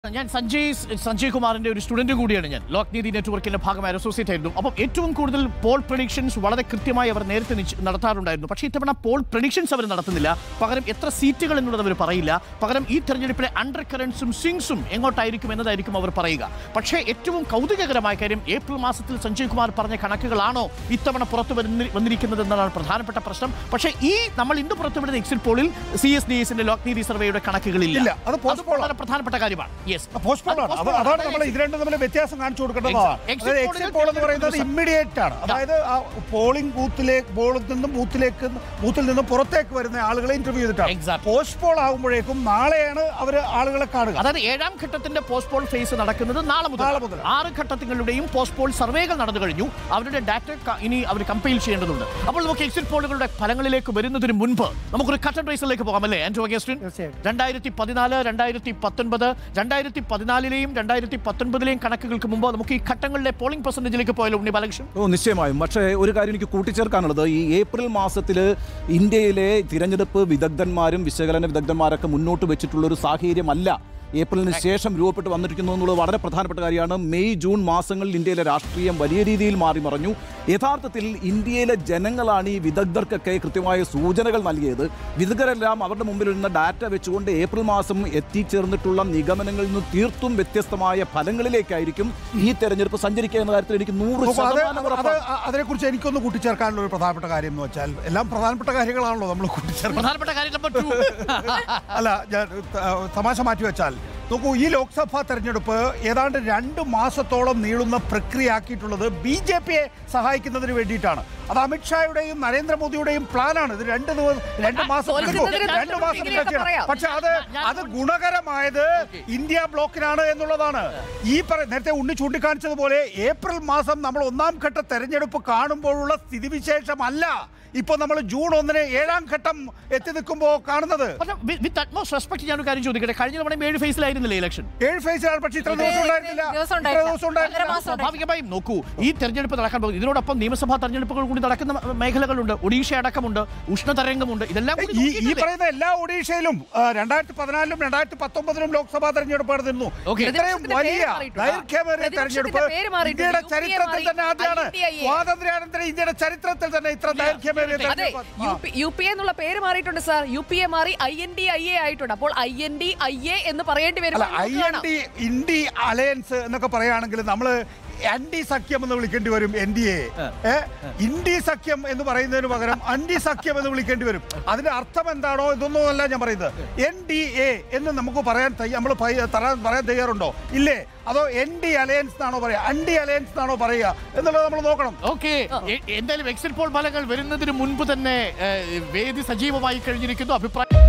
ഞാൻ സഞ്ജയ് സഞ്ജയ് കുമാറിന്റെ ഒരു സ്റ്റുഡന്റ് കൂടിയാണ് ഞാൻ ലോക് നീതി നെറ്റ്വർക്കിന്റെ ഭാഗമായി അസോസിയേറ്റ് ആയിരുന്നു അപ്പം ഏറ്റവും കൂടുതൽ പോൾ പ്രഡിക്ഷൻസ് വളരെ കൃത്യമായി അവർ നേരത്തെ നിശ്ച- നടത്താറുണ്ടായിരുന്നു പക്ഷേ ഇത്തവണ പോൾ പ്രഡിക്ഷൻസ് അവർ നടത്തുന്നില്ല പകരം എത്ര സീറ്റുകൾ എന്നുള്ളത് അവർ പറയില്ല പകരം ഈ തെരഞ്ഞെടുപ്പിലെ അണ്ടർ കറൻസും സ്വിങ്സും എങ്ങോട്ടായിരിക്കും എന്നതായിരിക്കും അവർ പറയുക പക്ഷേ ഏറ്റവും കൗതുകകരമായ കാര്യം ഏപ്രിൽ മാസത്തിൽ സഞ്ജയ് കുമാർ പറഞ്ഞ കണക്കുകളാണോ ഇത്തവണ പുറത്തു വന്നി- വന്നിരിക്കുന്നത് എന്നതാണ് പ്രധാനപ്പെട്ട പ്രശ്നം പക്ഷേ ഈ നമ്മൾ ഇന്ന് പുറത്തുവിടുന്ന എക്സിറ്റ് പോളിൽ സി എസ് ഡി എസിന്റെ ലോക് നീതി സർവേയുടെ കണക്കുകളില്ല ഇല്ല, അത് post poll ആണ്. വളരെ പ്രധാനപ്പെട്ട കാര്യമാണ് യെസ് പോസ്റ്റ്പോൺ ആണ് അത് അതാണ് നമ്മൾ ഇത് രണ്ടും തമ്മിൽ വ്യത്യാസം കാണിച്ചു കൊടുക്കേണ്ടതാണ് Exit അതായത് poll എക്സിറ്റ് പോൾ എന്ന് പറയുന്നത് ദിവസം. ഇമ്മീഡിയറ്റ് ആണ് അതായത് ആ പോളിംഗ് ബൂത്തിലേക്ക് ബോളിൽ നിന്നും ബൂത്തിലേക്ക് ബൂത്തിൽ നിന്നും പുറത്തേക്ക് വരുന്ന ആളുകളെ ഇന്റർവ്യൂ ചെയ്തിട്ടാണ് Exactly. പോസ്റ്റ് പോൾ ആകുമ്പോഴേക്കും നാളെയാണ് അവർ ആളുകളെ കാണുക അതായത് ഏഴാം ഘട്ടത്തിന്റെ പോസ്റ്റ് പോൾ ഫേസ് നടക്കുന്നത് നാളെ മുതൽ നാളെ മുതൽ. ആറ് ഘട്ടങ്ങളുടെയും പോസ്റ്റ് പോൾ സർവേകൾ നടന്നു കഴിഞ്ഞു അവരുടെ ഡാറ്റ ക- ഇനി അവർ കമ്പൈൽ ചെയ്യേണ്ടതുണ്ട് അപ്പോൾ നമുക്ക് എക്സിറ്റ് പോളുകളുടെ ഫലങ്ങളിലേക്ക് വരുന്നതിന് മുൻപ് നമുക്കൊരു കട്ടൻ റേസിലേക്ക് പോകാം അല്ലേ ആൻഡ്രോ അഗസ്റ്റിൻ തീർച്ചയായും. രണ്ടായിരത്തി പതിനാല് രണ്ടായിരത്തി പത്തൊൻപത് രണ്ടായിരത്തി പതിനാലിലെയും രണ്ടായിരത്തി പത്തൊൻപതിലെയും കണക്കുകൾക്ക് മുമ്പ് നമുക്ക് ഈ ഘട്ടങ്ങളിലെ പോളിംഗ് പെർസെന്റേജിലേക്ക് പോയാലോ ഉണ്ണി ബാലകൃഷ്ണൻ ഓ നിശ്ചയമായും പക്ഷേ ഒരു കാര്യം എനിക്ക് കൂട്ടിച്ചേർക്കാനുള്ളത് ഈ ഏപ്രിൽ മാസത്തിൽ ഇന്ത്യയിലെ തിരഞ്ഞെടുപ്പ് വിദഗ്ധന്മാരും വിശകലന വിദഗ്ധന്മാരൊക്കെ മുന്നോട്ട് വെച്ചിട്ടുള്ള ഒരു സാഹചര്യമല്ല ഏപ്രിലിന് ശേഷം രൂപപ്പെട്ട് വന്നിരിക്കുന്നു എന്നുള്ളത് വളരെ പ്രധാനപ്പെട്ട കാര്യമാണ് മെയ് ജൂൺ മാസങ്ങളിൽ ഇന്ത്യയിലെ രാഷ്ട്രീയം വലിയ രീതിയിൽ മാറി മറഞ്ഞു യഥാർത്ഥത്തിൽ ഇന്ത്യയിലെ ജനങ്ങളാണ് ഈ വിദഗ്ധർക്കൊക്കെ കൃത്യമായ സൂചനകൾ നൽകിയത് വിദഗ്ധരെല്ലാം അവരുടെ മുമ്പിൽ ഇരുന്ന ഡാറ്റ വെച്ചുകൊണ്ട് ഏപ്രിൽ മാസം എത്തിച്ചേർന്നിട്ടുള്ള നിഗമനങ്ങളിൽ നിന്ന് തീർത്തും വ്യത്യസ്തമായ ഫലങ്ങളിലേക്കായിരിക്കും ഈ തെരഞ്ഞെടുപ്പ് സഞ്ചരിക്കുക എന്ന കാര്യത്തിൽ എനിക്ക് നൂറ് നോക്കൂ, അത് ശതമാനം അത് ഉറപ്പാണ്. അതിനെക്കുറിച്ച് എനിക്കൊന്ന് കൂട്ടിച്ചേർക്കാനുള്ള ഒരു പ്രധാനപ്പെട്ട കാര്യം എന്ന് വെച്ചാൽ എല്ലാം പ്രധാനപ്പെട്ട കാര്യങ്ങളാണല്ലോ നമ്മൾ കൂട്ടിച്ചേർക്കുന്നത് പ്രധാനപ്പെട്ട കാര്യം നമ്പർ ടു അല്ല ഞാൻ ത- തമാശ മാറ്റി വെച്ചാൽ നോക്കൂ ഈ ലോക്സഭാ തെരഞ്ഞെടുപ്പ് ഏതാണ്ട് രണ്ട് മാസത്തോളം നീളുന്ന പ്രക്രിയയാക്കിയിട്ടുള്ളത് ബി ജെ പിയെ സഹായിക്കുന്നതിന് വേണ്ടിയിട്ടാണ് അത് അമിത്ഷായുടെയും നരേന്ദ്രമോദിയുടെയും പ്ലാനാണ് ഇത് രണ്ട് ദിവസം രണ്ട് മാസം തോൽക്കുന്നതിന് രണ്ട് മാസം ഇങ്ങനെയൊക്കെ പറയാം. പക്ഷെ അത് അത് ഗുണകരമായത് ഇന്ത്യ ബ്ലോക്കിനാണ് എന്നുള്ളതാണ് ഈ പറ നേരത്തെ ഉണ്ണി ചൂണ്ടിക്കാണിച്ചതുപോലെ ഏപ്രിൽ മാസം നമ്മൾ ഒന്നാം ഘട്ട തെരഞ്ഞെടുപ്പ് കാണുമ്പോഴുള്ള സ്ഥിതിവിശേഷമല്ല ഇപ്പൊ നമ്മൾ ജൂൺ ഒന്നിന് ഏഴാം ഘട്ടം എത്തി നിൽക്കുമ്പോൾ കാണുന്നത് പക്ഷേ വിത്ത് അറ്റ്മോസ്റ്റ് റെസ്പെക്ട് ഞാനൊരു കാര്യം ചോദിക്കട്ടെ കഴിഞ്ഞ തവണ ഏഴ് ഫേസിലായിരുന്നില്ലേ ഇലക്ഷൻ ഏഴ് ഫേസിലാണ് പക്ഷേ ഇത്ര ദിവസം ഉണ്ടായിരുന്നില്ല ദിവസം ഇത്ര ഉണ്ടായില്ല. ദിവസം ഉണ്ടായിരുന്നില്ല ഒന്നര മാസം ഉണ്ടായില്ല. സ്വാഭാവികമായും നോക്കൂ ഈ തെരഞ്ഞെടുപ്പ് നടക്കാൻ പോകുന്നത് ഇതിനോടൊപ്പം നിയമസഭാ തെരഞ്ഞെടുപ്പുകൾ കൂടി നടക്കുന്ന മ- മേഖലകളുണ്ട് ഒഡീഷ അടക്കമുണ്ട് ഉഷ്ണതരംഗമുണ്ട് ഇതെല്ലാം കൂടി ഈ ഈ നോക്കിയിട്ടല്ലേ? പറയുന്ന എല്ലാ ഒഡീഷയിലും രണ്ടായിരത്തി പതിനാലിലും രണ്ടായിരത്തി പത്തൊമ്പതിലും ലോക്സഭാ തെരഞ്ഞെടുപ്പ് നടന്നിരുന്നു Okay. ഇത്രയും പ്രതിപക്ഷത്തിന്റെ വലിയ പേര് മാറിയിട്ടുണ്ട്. ദൈർഘ്യമേറിയ പ്രതിപക്ഷത്തിന്റെ തെരഞ്ഞെടുപ്പ് പേര് മാറിയിട്ടുണ്ട്. ഇന്ത്യയുടെ UPA ചരിത്രത്തിൽ മാറി. തന്നെ ആദ്യമാണ് INDIA. സ്വാതന്ത്ര്യാനന്തര ഇന്ത്യയുടെ ചരിത്രത്തിൽ തന്നെ ഇത്ര ദൈർഘ്യമേറിയ അതെ തെരഞ്ഞെടുപ്പ് യു ആ. പി യു പി എന്നുള്ള പേര് മാറിയിട്ടുണ്ട് സാർ യു പി എ മാറി I N D I A ആയിട്ടുണ്ട് അപ്പോൾ I N D I A എന്ന് പറയേണ്ടി വരും അല്ല ഐ നമുക്ക് എൻ കാണാം. ഡി ഇന്ത്യ അലയൻസ് എന്നൊക്കെ പറയുകയാണെങ്കിൽ നമ്മള് അൻഡി സഖ്യം എന്ന് വിളിക്കേണ്ടി വരും എൻ ഡി എ ഇന്ത്യ സഖ്യം എന്ന് പറയുന്നതിന് പകരം അൻഡി സഖ്യം എന്ന് വിളിക്കേണ്ടി വരും അതിന്റെ അർത്ഥം എന്താണോ ഇതൊന്നും അല്ല ഞാൻ പറയുന്നത് എൻ ഡി എ എന്ന് നമുക്ക് പറയാൻ നമ്മൾ പറയാൻ തയ്യാറുണ്ടോ ഇല്ലേ അതോ എൻ ഡി അലയൻസ് എന്നാണോ പറയുക അൻഡി അലയൻസ് എന്നാണോ പറയുക എന്നുള്ളത് നമ്മൾ നോക്കണം ഓക്കെ എ- എന്തായാലും എക്സിറ്റ് പോൾ ഫലങ്ങൾ വരുന്നതിന് മുൻപ് തന്നെ ഏഹ്, വേദി സജീവമായി കഴിഞ്ഞിരിക്കുന്നു അഭിപ്രായം